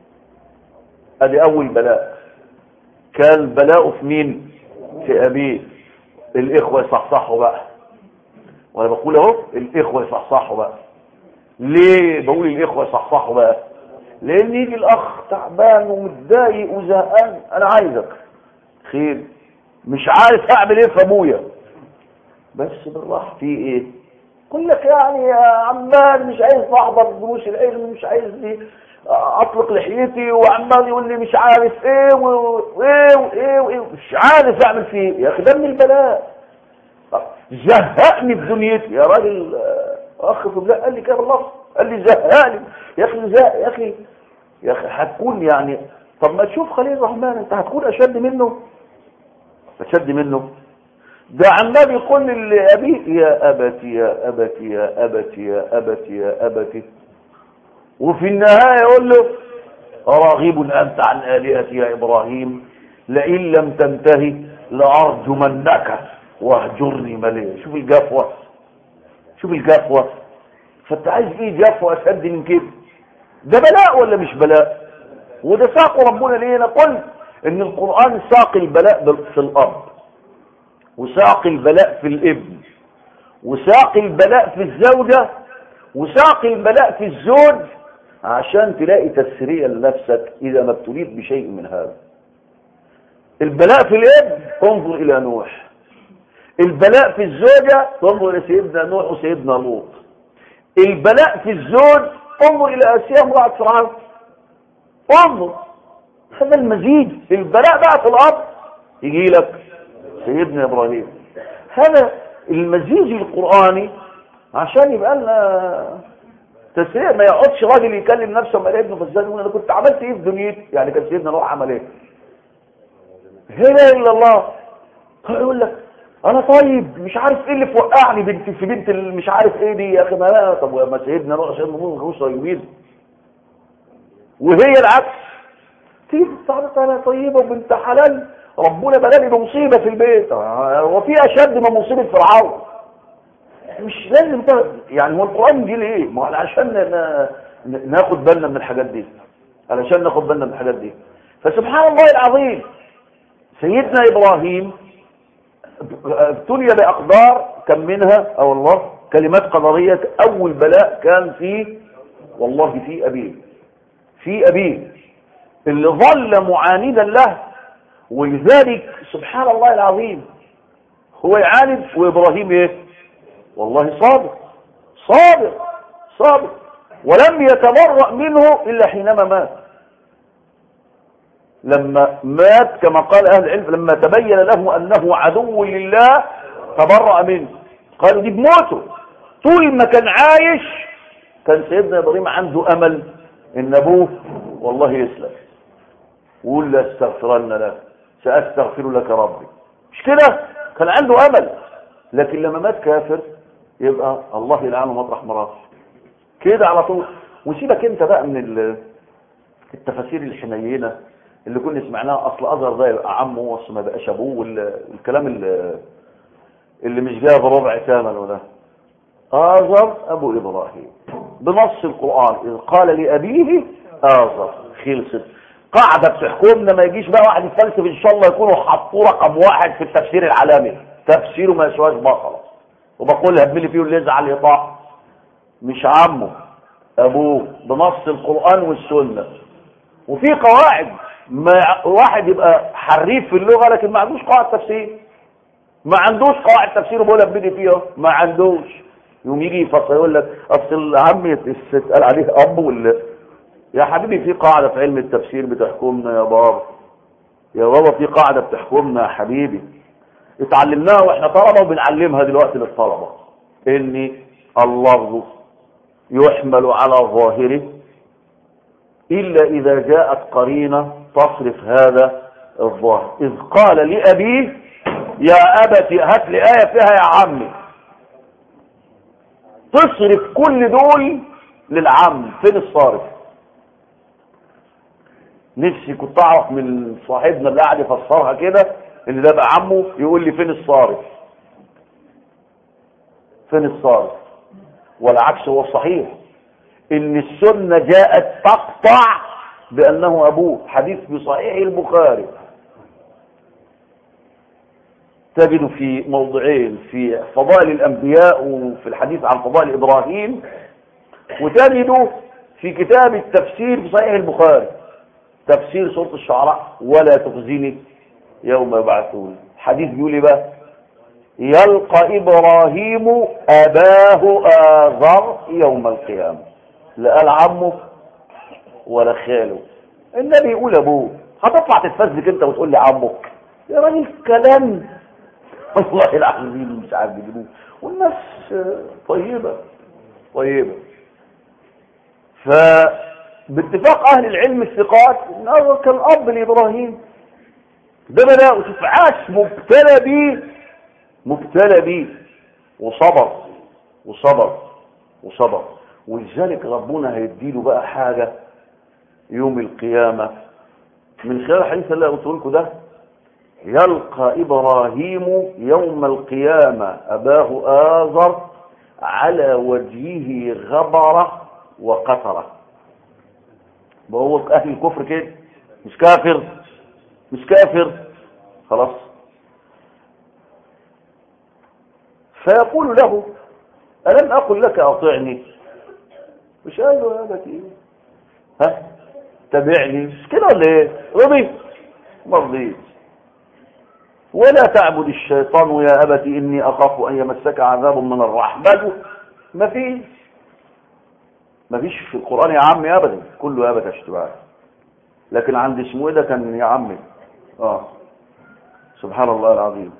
ادي اول بلاء كان بلاءه في مين في ابيه الاخوة يصحصحوا بقى وانا بقول اهو الاخوة يصحصحوا بقى ليه بقول الاخوة يصحصحوا بقى لان يجي الاخ تعبان ومتضايق وزهقان انا عايزك خير مش عارف اعمل ايه في ابويا بس بالراحه في ايه يقول لك يعني يا عمال مش عايز احضر دروس العلم مش عايز اطلق لحيتي وعمال يقول لي مش عارف ايه وايه وايه وايه مش عارف اعمل فيه يا اخي ده من البلاء زهقني في دنيتي يا راجل اخ في الله قال لي كده بالله قال لي زهقني يا اخي زهق يا اخي يا اخي هتكون يعني طب ما تشوف خليل الرحمن انت هتكون اشد منه اشد منه ده عمال يقول لابيه يا ابتي يا ابتي يا ابتي يا ابتي يا ابتي وفي النهايه يقول له راغب انت عن الهتي يا ابراهيم لئن لم تنتهي لارجمنك واهجرني مليا شوف الجفوه شوف الجفوة فانت عايز ايه جفوة اشد من كده ده بلاء ولا مش بلاء وده ساق ربنا ليه انا قلت ان القرآن ساق البلاء بال- في الارض وساق البلاء في الابن وساق البلاء في الزوجة وساق البلاء في الزوج عشان تلاقي تسرية لنفسك إذا ما ابتليت بشيء من هذا البلاء في الابن انظر إلى نوح البلاء في الزوجة تنظر إلى سيدنا نوح وسيدنا لوط البلاء في الزوج انظر إلى آسيا امرأة فرعون انظر هذا المزيج البلاء بقى في الأرض يجي لك سيدنا إبراهيم هذا المزيج القرآني عشان يبقى لنا تسريع ما يقعدش راجل يكلم نفسه وما ابنه في الزاد انا كنت عملت ايه في دنيتي يعني كان سيدنا نوح عمل ايه هنا الا الله يقول لك انا طيب مش عارف ايه اللي فوقعني بنت في بنت اللي مش عارف ايه دي يا اخي ما لا طب ما سيدنا نوح سيدنا نوح كانوا طيبين وهي العكس تيجي صاحبتي انا طيبه وبنت حلال ربنا بلاني بمصيبه في البيت وفي اشد من مصيبه فرعون مش لازم ت... يعني هو القرآن دي ليه ما هو عشان ن... ن- ناخد بالنا من الحاجات دي علشان ناخد بالنا من الحاجات دي فسبحان الله العظيم سيدنا إبراهيم ابتلي بأقدار كم منها أو الله كلمات قدرية أول بلاء كان في والله في أبيه في أبيه اللي ظل معاندا له ولذلك سبحان الله العظيم هو يعاند وإبراهيم إيه والله صادق صادق صادق ولم يتبرأ منه إلا حينما مات لما مات كما قال أهل العلم لما تبين له أنه عدو لله تبرأ منه قالوا دي بموته طول ما كان عايش كان سيدنا إبراهيم عنده أمل إن أبوه والله يسلم وقول لا استغفرن لك سأستغفر لك ربي مش كده كان عنده أمل لكن لما مات كافر يبقى الله يلعنه مطرح مراه كده على طول وسيبك انت بقى من ال- التفاسير الحنينه اللي كنا سمعناها اصل ازهر ده يبقى عمه واصل ما بقاش ابوه وال- والكلام اللي, اللي مش جاي بربع ثمنه ده آزر أبو إبراهيم بنص القرآن إذ قال لأبيه آزر خلصت قاعدة بتحكمنا ما يجيش بقى واحد يتفلسف إن شاء الله يكونوا حطوه رقم واحد في التفسير العالمي تفسيره ما يسواش بقرة وبقول هبلي فيه اللي يزعل يطاع مش عمه أبوه بنص القرآن والسنة وفي قواعد ما واحد يبقى حريف في اللغة لكن ما عندوش قواعد تفسير ما عندوش قواعد تفسير بقول ابتدي فيها ما عندوش يوم يجي يفسر يقول لك اصل العم يتقال عليه اب ولا يا حبيبي في قاعده في علم التفسير بتحكمنا يا بابا يا بابا في قاعده بتحكمنا يا حبيبي اتعلمناها واحنا طلبه وبنعلمها دلوقتي للطلبه ان اللفظ يحمل على ظاهره الا اذا جاءت قرينه تصرف هذا الظاهر اذ قال لابيه يا أبت هات لي آية فيها يا عمي تصرف كل دول للعم فين الصارف نفسي كنت اعرف من صاحبنا اللي قاعد يفسرها كده ان ده بقى عمه يقول لي فين الصارف فين الصارف والعكس هو الصحيح ان السنه جاءت تقطع بانه ابوه حديث في صحيح البخاري تجد في موضعين في فضائل الأنبياء وفي الحديث عن فضائل إبراهيم وتجد في كتاب التفسير في صحيح البخاري تفسير سورة الشعراء ولا تخزني يوم يبعثون حديث بيقول إيه بقى يلقى إبراهيم أباه آذر يوم القيامة لا قال عمه ولا خاله النبي يقول أبوه هتطلع تتفزك أنت وتقول لي عمك يا راجل كلام والله العظيم مش عارف يجيبوه والناس طيبة طيبة فباتفاق أهل العلم الثقات إنه كان أب لإبراهيم ده بدأ وشوف عاش مبتلى بيه مبتلى بيه وصبر وصبر وصبر ولذلك ربنا هيديله بقى حاجة يوم القيامة من خلال الحديث اللي قلت لكم ده يلقى إبراهيم يوم القيامة أباه آذر على وجهه غبرة وقطرة وهو أهل الكفر كده مش كافر مش كافر خلاص فيقول له ألم أقل لك أطعني مش قال له يا أبتي ها تبعني مش كده ولا ايه رضي ما رضيت ولا تعبد الشيطان يا أبت إني أخاف أن يمسك عذاب من الرحمن ما فيش ما فيش في القرآن يا عمي أبدا كله أبدا اشتباه لكن عند اسمه إيه ده كان يا عمي آه سبحان الله العظيم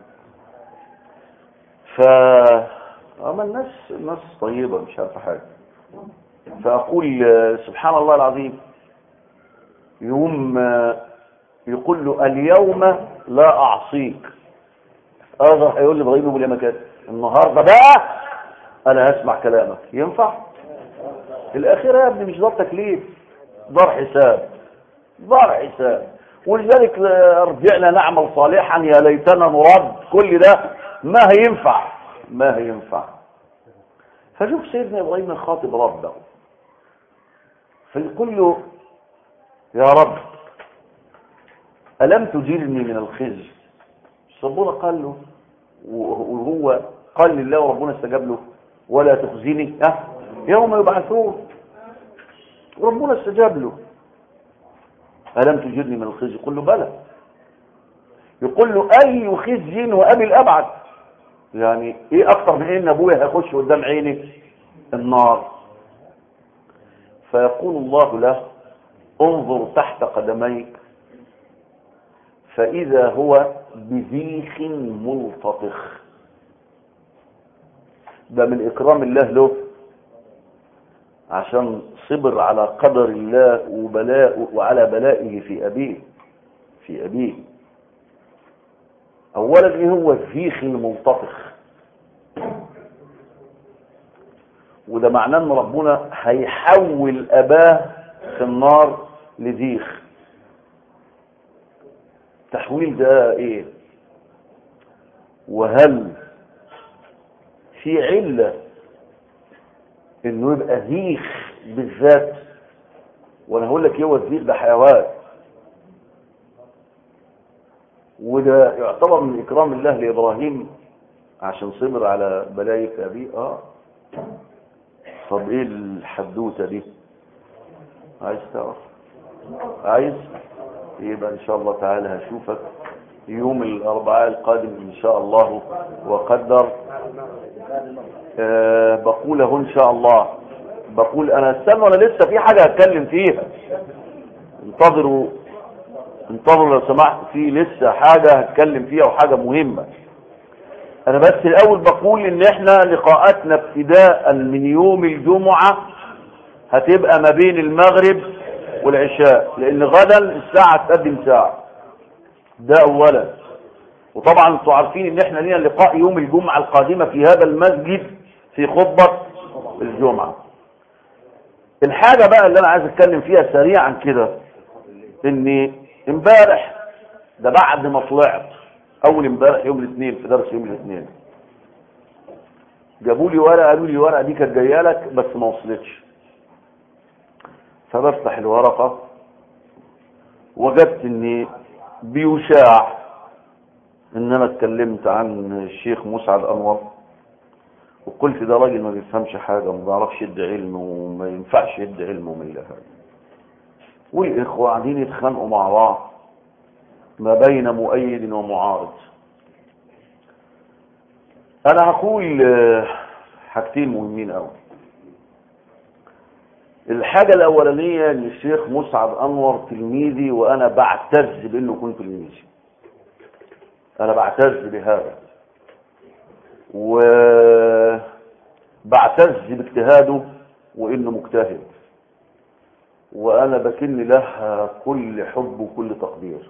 ف أما الناس الناس طيبة مش عارفة حاجة فأقول آه، سبحان الله العظيم يوم آه، يقول له اليوم لا أعصيك هذا هيقول لي إبراهيم أبو مكان النهاردة بقى أنا هسمع كلامك ينفع الأخيرة يا ابني مش دار تكليف دار حساب دار حساب ولذلك آه، رجعنا نعمل صالحا يا ليتنا نرد كل ده ما هينفع ما هينفع فشوف سيدنا إبراهيم الخاطب ربه فيقول له يا رب ألم تجيرني من الخزي ربنا قال له وهو قال لله وربنا استجاب له ولا تخزيني ها يوم يبعثون ربنا استجاب له ألم تجيرني من الخزي يقول له بلى يقول له أي خزي وأبي الأبعد يعني إيه أكتر من إن أبويا هيخش قدام عيني النار فيقول الله له انظر تحت قدميك فإذا هو بذيخ ملتطخ ده من إكرام الله له عشان صبر على قدر الله وبلاء وعلى بلائه في أبيه في أبيه أولا إيه هو الذيخ الملتطخ وده معناه ان ربنا هيحول اباه في النار لذيخ التحويل ده ايه وهل في علة انه يبقى ذيخ بالذات وانا هقول لك ايه هو الذيخ ده حيوان وده يعتبر من اكرام الله لابراهيم عشان صبر على بلايا ابيه اه طب ايه الحدوته دي عايز تعرف عايز يبقى ان شاء الله تعالى هشوفك يوم الاربعاء القادم ان شاء الله وقدر أه بقوله ان شاء الله بقول انا استنى انا لسه في حاجه هتكلم فيها انتظروا انتظروا لو سمحت في لسه حاجه هتكلم فيها وحاجه مهمه انا بس الاول بقول ان احنا لقاءاتنا ابتداء من يوم الجمعة هتبقى ما بين المغرب والعشاء لان غدا الساعة تقدم ساعة ده اولا وطبعا انتوا عارفين ان احنا لينا لقاء يوم الجمعة القادمة في هذا المسجد في خطبة الجمعة الحاجة بقى اللي انا عايز اتكلم فيها سريعا كده ان امبارح ده بعد ما طلعت اول امبارح يوم الاثنين في درس يوم الاثنين جابوا لي ورقه قالوا لي الورقه دي كانت جايه لك بس ما وصلتش فبفتح الورقه وجدت ان بيشاع ان انا اتكلمت عن الشيخ مسعد انور وقلت ده راجل ما بيفهمش حاجه ما بيعرفش يدي علم وما ينفعش يدي علمه من الله والاخوه قاعدين يتخانقوا مع بعض ما بين مؤيد ومعارض انا هقول حاجتين مهمين قوي الحاجة الاولانية ان الشيخ مسعد انور تلميذي وانا بعتز بانه كنت تلميذي انا بعتز بهذا وبعتز باجتهاده وانه مجتهد وانا بكن له كل حب وكل تقدير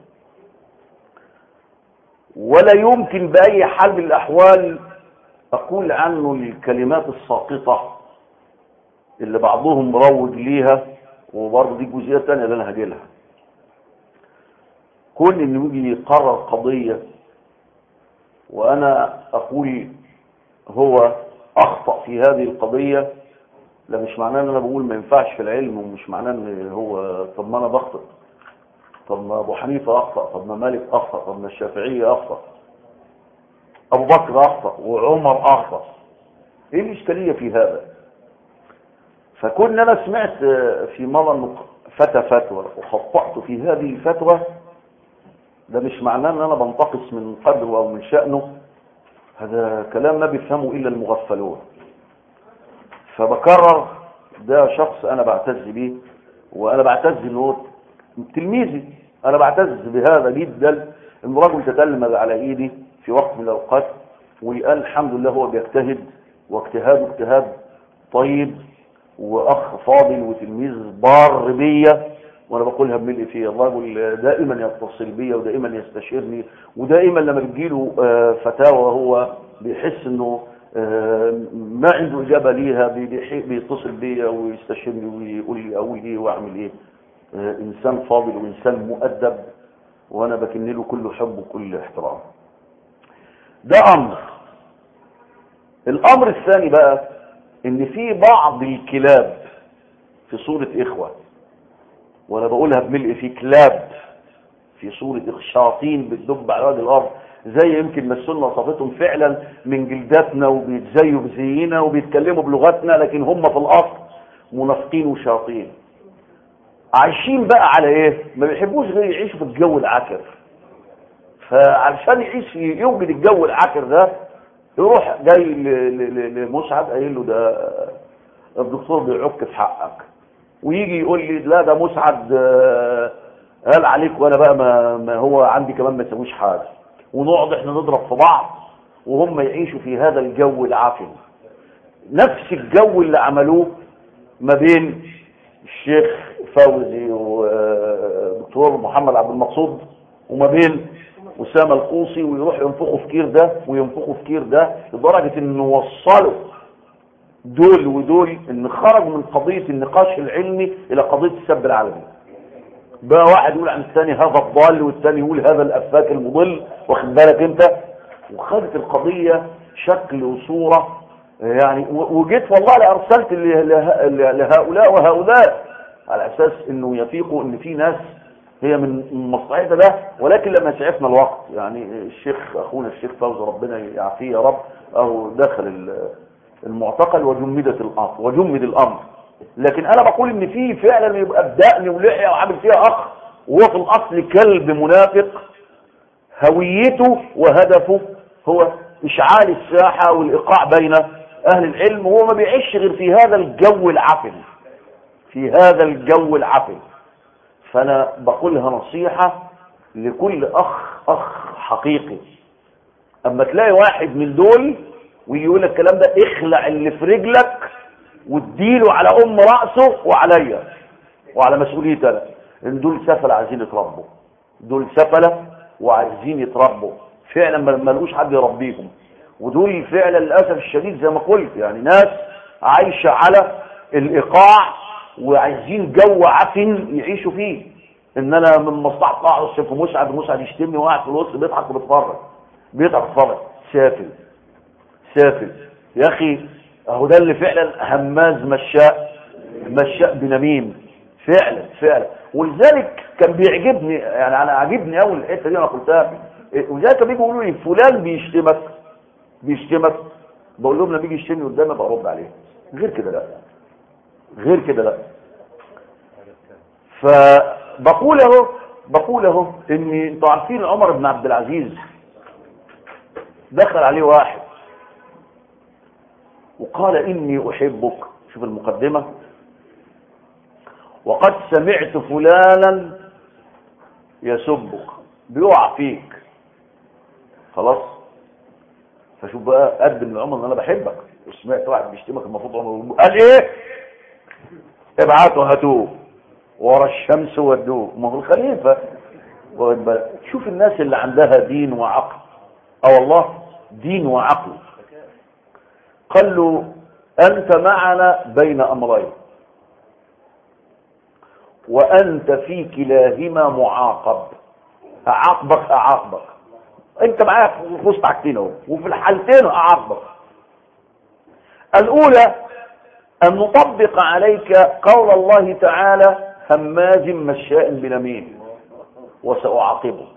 ولا يمكن بأي حال من الأحوال أقول عنه الكلمات الساقطة اللي بعضهم مروج ليها وبرضه دي جزئية تانية اللي أنا هجي لها كل إنه يجي يقرر قضية وأنا أقول هو اخطأ في هذه القضية لا مش معناه ان انا بقول ما ينفعش في العلم ومش معناه ان هو طب ما انا بخطئ طب ما ابو حنيفة اخطأ طب ما مالك اخطأ طب ما الشافعية اخطأ ابو بكر اخطأ وعمر اخطأ ايه الاشكالية في هذا فكون انا سمعت في مرة فتى فتوى وخطأت في هذه الفتوى ده مش معناه ان انا بنتقص من قدره او من شأنه هذا كلام ما بيفهمه الا المغفلون فبكرر ده شخص انا بعتز بيه وانا بعتز انه تلميذي انا بعتز بهذا جدا ان رجل تتلمذ على ايدي في وقت من الاوقات والان الحمد لله هو بيجتهد واجتهاده اجتهاد طيب واخ فاضل وتلميذ بار بيا وانا بقولها بملء فيه الرجل دائما يتصل بيا ودائما يستشيرني ودائما لما بتجيله فتاوى هو بيحس انه ما عنده اجابه ليها بيتصل بيا ويستشيرني ويقول لي اقول ايه واعمل ايه انسان فاضل وانسان مؤدب وانا بكن له كل حب وكل احترام ده امر الامر الثاني بقى ان في بعض الكلاب في صورة اخوة وانا بقولها بملء في كلاب في صورة شياطين بتدب على وجه الارض زي يمكن ما السنة وصفتهم فعلا من جلداتنا وبيتزيوا بزينا وبيتكلموا بلغتنا لكن هم في الاصل منافقين وشياطين عايشين بقى على ايه ما بيحبوش غير يعيشوا في الجو العكر فعشان يعيش يوجد الجو العكر ده يروح جاي لمسعد قايل له ده الدكتور بيعك في حقك ويجي يقول لي لا ده مسعد قال عليك وانا بقى ما, ما هو عندي كمان ما يسويش حاجه ونقعد احنا نضرب في بعض وهم يعيشوا في هذا الجو العافن نفس الجو اللي عملوه ما بين الشيخ فوزي ودكتور محمد عبد المقصود وما بين أسامة القوصي ويروح ينفخوا في كير ده وينفخوا في كير ده لدرجة انه وصلوا دول ودول ان خرجوا من قضية النقاش العلمي الى قضية السب العالمي بقى واحد يقول عن الثاني هذا الضال والثاني يقول هذا الافاك المضل واخد بالك انت وخدت القضية شكل وصورة يعني وجيت والله لارسلت لهؤلاء وهؤلاء على اساس انه يفيقوا ان في ناس هي من مصلحتها ده ولكن لما يسعفنا الوقت يعني الشيخ اخونا الشيخ فوز ربنا يعافيه يا رب او دخل المعتقل وجمدت الامر وجمد الامر لكن انا بقول ان في فعلا يبقى بدقني ولحيه وعامل فيها اخ وهو في الاصل كلب منافق هويته وهدفه هو اشعال الساحه والايقاع بين اهل العلم وهو ما بيعيش غير في هذا الجو العفن في هذا الجو العفن فانا بقولها نصيحة لكل اخ اخ حقيقي اما تلاقي واحد من دول ويجي يقول الكلام ده اخلع اللي في رجلك واديله على ام رأسه وعليا وعلى مسؤوليتي انا ان دول سفلة عايزين يتربوا دول سفلة وعايزين يتربوا فعلا ما لقوش حد يربيهم ودول فعلا للاسف الشديد زي ما قلت يعني ناس عايشة على الايقاع وعايزين جو عفن يعيشوا فيه ان انا من مصلحه اقعد في مسعد مسعد يشتمني وقاعد في الوسط بيضحك وبيتفرج بيضحك وبيتفرج سافل سافل يا اخي اهو ده اللي فعلا هماز مشاء مشاء بنميم فعلا فعلا ولذلك كان بيعجبني يعني انا عجبني قوي الحته دي انا قلتها ولذلك كانوا بيجوا يقولوا لي فلان بيشتمك بيشتمك بقول لهم لما بيجي يشتمني قدامي برد عليه غير كده لا غير كده لا فبقول اهو بقول اهو ان انتوا عارفين عمر بن عبد العزيز دخل عليه واحد وقال اني احبك شوف المقدمة وقد سمعت فلانا يسبك بيقع فيك خلاص فشوف بقى قدم لعمر ان انا بحبك وسمعت واحد بيشتمك المفروض عمر قال ايه ابعتوا هاتوه ورا الشمس ودوه ما هو الخليفة شوف الناس اللي عندها دين وعقل اه والله دين وعقل قال له انت معنا بين امرين وانت في كلاهما معاقب اعاقبك اعاقبك انت معايا في وسط حاجتين اهو وفي الحالتين اعاقبك الأولى أن نطبق عليك قول الله تعالى هماز مشاء بنميم وسأعاقبك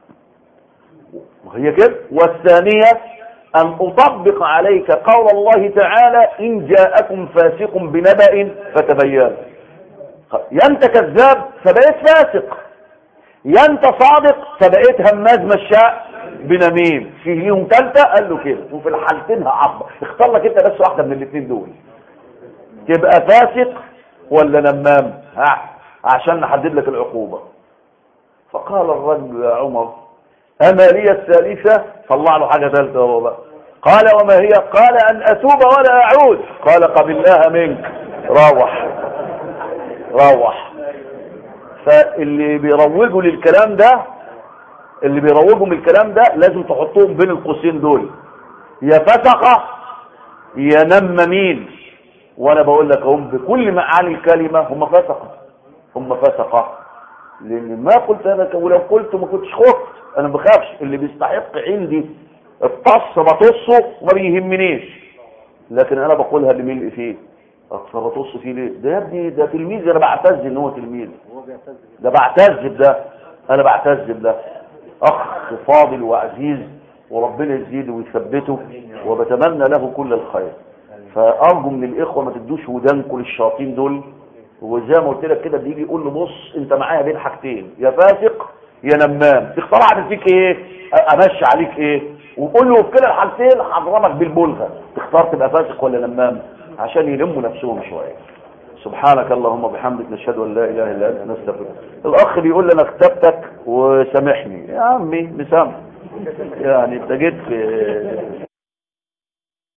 وهي كده والثانية أن أطبق عليك قول الله تعالى إن جاءكم فاسق بنبأ فتبين يا أنت كذاب فبقيت فاسق يا أنت صادق فبقيت هماز مشاء بنميم في ليهم ثالثة قال له كده وفي الحالتين هعبر اختار لك انت بس واحدة من الاثنين دول تبقى فاسق ولا نمام ها عشان نحدد لك العقوبة فقال الرجل يا عمر أما لي الثالثة طلع له حاجة ثالثة هو بقى قال وما هي قال أن أتوب ولا أعود قال قبلناها منك روح روح فاللي بيروجوا للكلام ده اللي بيروجوا من الكلام ده لازم تحطوهم بين القوسين دول يا فسقة يا نمامين وانا بقول لك هم بكل معاني الكلمة هم فسقة هم فسقة لان ما قلت انا ولو قلت ما كنتش خفت انا ما بخافش اللي بيستحق عندي الطص بطصه وما بيهمنيش لكن انا بقولها بملء فيه اطص بطص فيه ليه ده يا ابني ده تلميذ انا بعتز ان هو تلميذ هو بيعتز ده بعتز بده انا بعتز بده اخ فاضل وعزيز وربنا يزيده ويثبته وبتمنى له كل الخير فارجو من الاخوه ما تدوش ودانكم للشياطين دول وزي ما قلت لك كده بيجي يقول له بص انت معايا بين حاجتين يا فاسق يا نمام تختار اعمل فيك ايه امشي عليك ايه وقول له في كلا الحالتين هضربك بالبلغه تختار تبقى فاسق ولا نمام عشان يلموا نفسهم شويه سبحانك اللهم وبحمدك نشهد ان لا اله الا انت نستغفرك الاخ بيقول لي انا كتبتك وسامحني يا عمي مسامح يعني انت جيت في